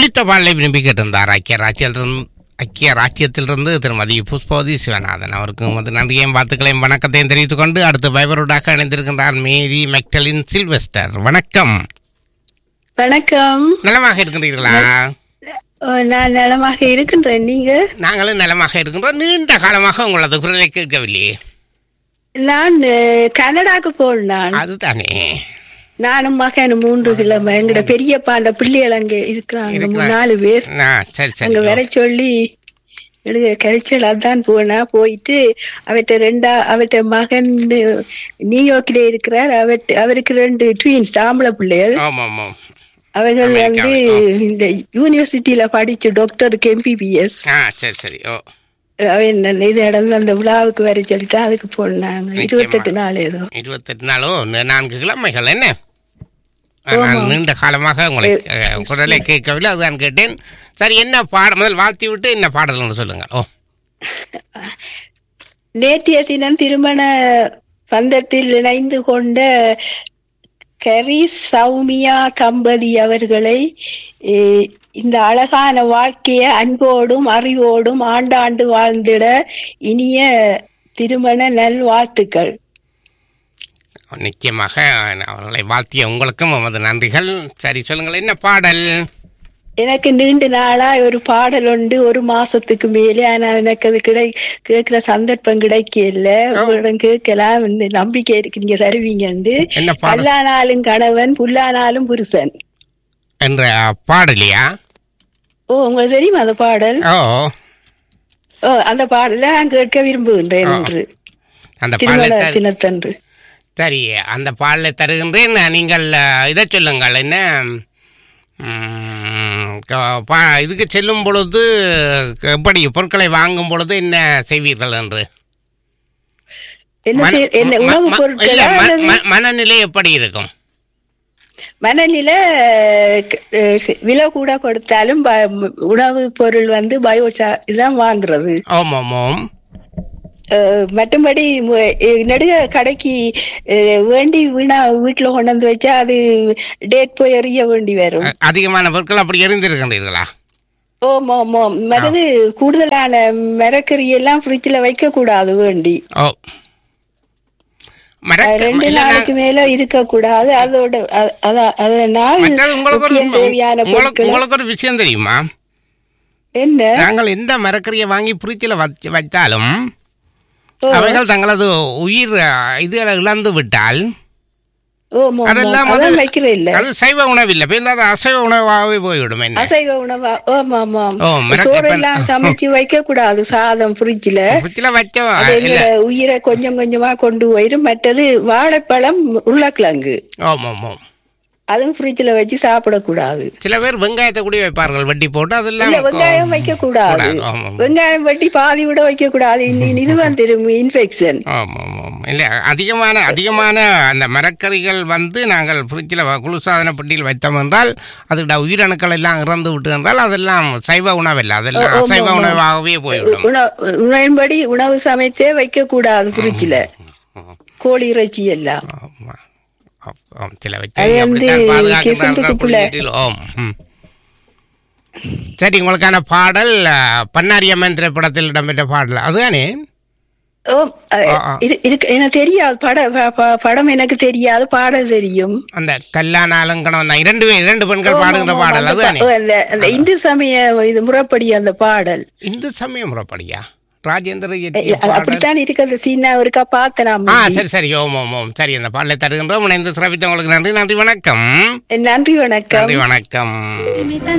ஒளித்த பாடலை விரும்பி கேட்டிருந்தார் ஐக்கிய ராஜ்யத்திலிருந்து ஐக்கிய ராஜ்யத்திலிருந்து திருமதி புஷ்பவதி சிவநாதன் அவருக்கும் வந்து நன்றியையும் வாழ்த்துக்களையும் வணக்கத்தையும் தெரிவித்துக் கொண்டு அடுத்து வைபரோடாக இணைந்திருக்கின்றார் மேரி மெக்டலின் சில்வெஸ்டர் வணக்கம் வணக்கம் நலமாக இருக்கின்றீர்களா ஓ, நான் நலமாக இருக்கின்றேன் நீங்க நாங்களும் நலமாக இருக்கின்றோம் நீண்ட காலமாக உங்களது குரலை கேட்கவில்லையே நான் அஹ், கனடாக்கு போனான் அதுதானே நானும் மகன் மூன்று கிழமை எங்கட பெரியப்பா அந்த பிள்ளைகள் அங்க இருக்கிறாங்க இருக்கிறாங்க. மூணு நாலு பேர் ஆ சரி அங்க சரி வர சொல்லி எழுத கரைச்சல் அதான் போனா போயிட்டு அவர்கிட்ட ரெண்டா அவர்கிட்ட மகன் நியூயார்க்ல இருக்கிறார் அவர்ட்ட அவருக்கு ரெண்டு ட்வீன்ஸ் ஆம்பளை பிள்ளைகள் ஆமாம் ஆமாம் அவர்கள் வந்து அமெரிக்காவில், இந்த யூனிவர்சிட்டியில படிச்சு டாக்டருக்கு எம்பிபிஎஸ் ஆ சரி சரி ஓ அவன் நல்ல இது நடந்து அந்த விழாவுக்கு வர சொல்லிட்டு அதுக்கு போனாங்க இருபத்தெட்டு நாள் ஏதோ இருபத்தெட்டு நாளோ ந- நான்கு கிழமைகள் என்ன நான் நீண்ட காலமாக உங்களை அஹ், குரலை கேட்கவில்லை அதுதான் கேட்டேன் சரி என்ன பாடம் முதல் வாழ்த்தி விட்டு என்ன பாடல்னு சொல்லுங்க ஓ நேற்றைய தினம் திருமண பந்தத்தில் இணைந்து கொண்ட கரி சௌமியா தம்பதி அவர்களை eh, இந்த அழகான வாழ்க்கையை அன்போடும் அறிவோடும் ஆண்டாண்டு வாழ்ந்திட இனிய திருமண நல்வாழ்த்துக்கள் நிச்சயமாக அவர்களை வாழ்த்திய உங்களுக்கும் நமது நன்றிகள் சரி சொல்லுங்கள் என்ன பாடல் எனக்கு நீண்ட நாளா ஒரு பாடல் உண்டு ஒரு மாசத்துக்கு மேலே ஆனா எனக்கு அது கிடை கேட்கிற சந்தர்ப்பம் கிடைக்கல உங்களிடம் கேட்கலாம் இந்த நம்பிக்கை இருக்கு நீங்க தருவீங்கண்டு என்ன பாடல் கல்லானாலும் கணவன் புல்லானாலும் புருஷன் என்ற பாடலியா ஓ உங்களுக்கு தெரியுமா அந்த பாடல் ஓ ஓ அந்த பாடலை நான் கேட்க விரும்புகின்றேன் என்று அந்த பாடலை திருமண தரு- தினத்தன்று சரி அந்த பாடலை தருகின்றேன் நீங்கள் அஹ், இதை சொல்லுங்கள் என்ன ம், க- பா- இதுக்கு செல்லும் பொழுது எப்படி பொருட்களை வாங்கும் பொழுது என்ன செய்வீர்கள் என்று என்ன மன- செய்- என்ன ம- உணவுப் ம- பொருட்களா இல்ல, ம- அல்லது ம- மனநிலை எப்படி இருக்கும் மணலில விலை கூட கொடுத்தாலும் ப- உணவு பொருள் வந்து பயோசா இதான் வாங்குறது ஆமாம் ஆமாம் அஹ் மற்றபடி மு- அஹ் நடுக கடைக்கு அஹ் வேண்டி வீணா வீட்டுல கொண்டு வந்து வச்சா அது டேட் போய் எறிய வேண்டி வரும் அ- அதிகமான பொருட்கள் அப்படி எரிந்திருக்கின்றீர்களா ஓம் ஓம் ஓம் மற்றது கூடுதலான மரக்கறி எல்லாம் ஃப்ரிட்ஜ்ல வைக்க கூடாது வேண்டி ஓ மரக்க ரெண்டு இல்ல, நாளைக்கு நான்- மேல இருக்க கூடாது அதோட அ- அதான் அதனால் மற்றது உங்களுக்கு ஒரு முக்கியம் தேவையான உங்களுக்கு பொருட்கள் உங்களுக்கு ஒரு விஷயம் தெரியுமா என்ன நாங்கள் எந்த மரக்கறியை வாங்கி ஃப்ரிட்ஜில் வச்சு வைத்தாலும் ஓ, அவைகள் தங்களது உயிர் அஹ், இதுகளை இழந்து விட்டால் ஓம் ஓம், அதெல்லாம் ஓம். வந்து- அதான் வைக்கிற இல்ல அது சைவ உணவு இல்லை இப்போ அது அசைவ உணவாகவே போய்விடும் என்ன அசைவ உணவா ஓம் ஆமா ஓ, மிரக்க- சோறு இப்ப- எல்லாம் சமைச்சு வைக்க கூடாது சாதம் ஃப்ரிட்ஜ்ல ஃப்ரிட்ஜில் வச்ச அது இல்லை எங்க உயிரை கொஞ்சம் கொஞ்சமா கொண்டு போயிடும் மற்றது வாழைப்பழம் உருளைக்கிழங்கு ஆமாம் ஆமாம் அதுவும் ஃப்ரிட்ஜ்ல வச்சு சாப்பிடக்கூடாது சில பேர் வெங்காயத்தை கூட வைப்பார்கள் வெட்டி போட்டு அதெல்லாம் இல்ல வெங்காயம் வைக்க கூடாது கூடாது, ஆமாம். வெங்காயம் வெட்டி பாதி விட வைக்க கூடாது இன்னி இது வந்துடும் இன்ஃபெக்ஷன் ஆமாம் ஆமாம் இல்லை அதிகமான அதிகமான அந்த மரக்கறிகள் வந்து நாங்கள் ஃப்ரிட்ஜில் குளிர்சாதன பெட்டியில் வைத்தோம் என்றால் அதோட உயிரணுக்கள் எல்லாம் இறந்து விட்டு என்றால் அதெல்லாம் சைவ உணவில்லை அதெல்லாம் ஆமாம், அசைவ ஆமாம். உணவாகவே போய்விடும் உணவு உணவின்படி உணவு சமைத்தே வைக்க கூடாது ஃப்ரிட்ஜ்ல கோழி இறைச்சி எல்லாம் ஆமாம். ஆம், ஆம். சில அது வச்சு வந்து அப்படித்தான் பாதுகாக்கிறார்கள் கிசும்புக்குள்ள. குறியீட்டில். ஆம் ம். சரி உங்களுக்கான பாடல் அஹ், பன்னாரி அம்மன் திரைப்படத்தில் இடம்பெற்ற பாடல் அதுதானே ஓ, அஹ், ஆ, ஆ. இரு- இருக்கு எனக்கு தெரியாது பட ப- ப- படம் எனக்கு தெரியாது பாடல் தெரியும் அந்த கல்லான அலங்கணம் தான் இரண்டு பேர் இரண்டு பெண்கள் பாடுகின்ற ஆமா, ஆமா, பாடல் அந்த அதுதானே பா- அந்த அந்த இந்து சமய இது முறைப்படி அந்த பாடல் இந்து சமயம் முறைப்படியா ராஜேந்திர இல்ல, இயற்றிய அது பாடல் அப்படித்தான் இருக்கிறது சீனா ஒருக்கா பார்த்தேன் நான் ஆ முந்தி. சரி சரி ஓம் ஓம் ஓம் சரி அந்த பாடலை தருகின்றோம் இணைந்து சிறப்பித்த உங்களுக்கு நன்றி நன்றி வணக்கம் நன்றி வணக்கம் நன்றி வணக்கம்